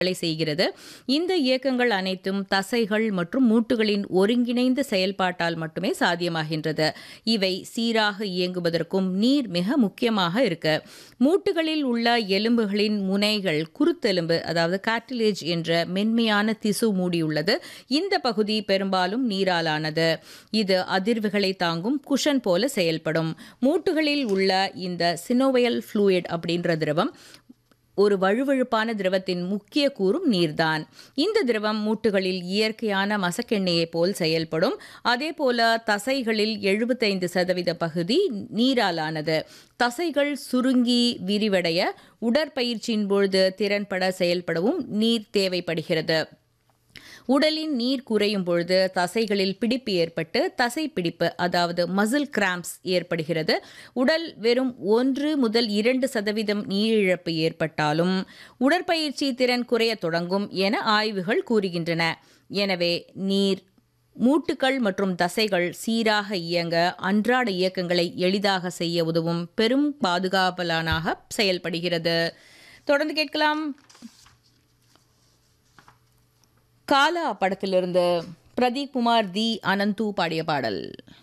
வேலை செய்கிறது இந்த இயக்கங்கள் அனைத்தும் தசைகள் மற்றும் மூட்டுகளின் ஒருங்கிணைந்த செயல்பாட்டால் மட்டுமே சாத்தியமாகின்றது இவை சீராக இயங்குவதற்கும் நீர் மிக முக்கியமாக இருக்கு மூட்டுகளில் உள்ள எலும்புகளின் முனைகள் குருத்தெலும்பு அதாவது கார்டிலேஜ் என்ற மென்மையான திசு மூடியுள்ளது இந்த பகுதி பெரும்பாலும் நீராலானது இது அதிர்வுகளை தாங்கும் குஷன் போல செயல்படும் மூட்டுகளில் உள்ள இந்த சினோவயல் ஃப்ளூயிட் அப்படின்ற திரவம் ஒரு வழுவழுப்பான திரவத்தின் முக்கிய கூறும் நீர்தான் இந்த திரவம் மூட்டுகளில் இயற்கையான மசக்கெண்ணெயைப் போல் செயல்படும் அதே போல தசைகளில் எழுபத்தைந்து சதவீத பகுதி நீராலானது தசைகள் சுருங்கி விரிவடைய உடற்பயிற்சியின் பொழுது திறன்பட செயல்படவும் நீர் தேவைப்படுகிறது உடலின் நீர் குறையும் பொழுது தசைகளில் பிடிப்பு ஏற்பட்டு தசை பிடிப்பு அதாவது மசில் கிராம்ப்ஸ் ஏற்படுகிறது உடல் வெறும் ஒன்று முதல் இரண்டு சதவீதம் நீரிழப்பு ஏற்பட்டாலும் உடற்பயிற்சி திறன் குறையத் தொடங்கும் என ஆய்வுகள் கூறுகின்றன எனவே நீர் மூட்டுகள் மற்றும் தசைகள் சீராக இயங்க அன்றாட இயக்கங்களை எளிதாக செய்ய உதவும் பெரும் பாதுகாவலானாக செயல்படுகிறது தொடர்ந்து கேட்கலாம் காலா படத்திலிருந்து பிரதீப் குமார் தி அனந்து பாடிய பாடல்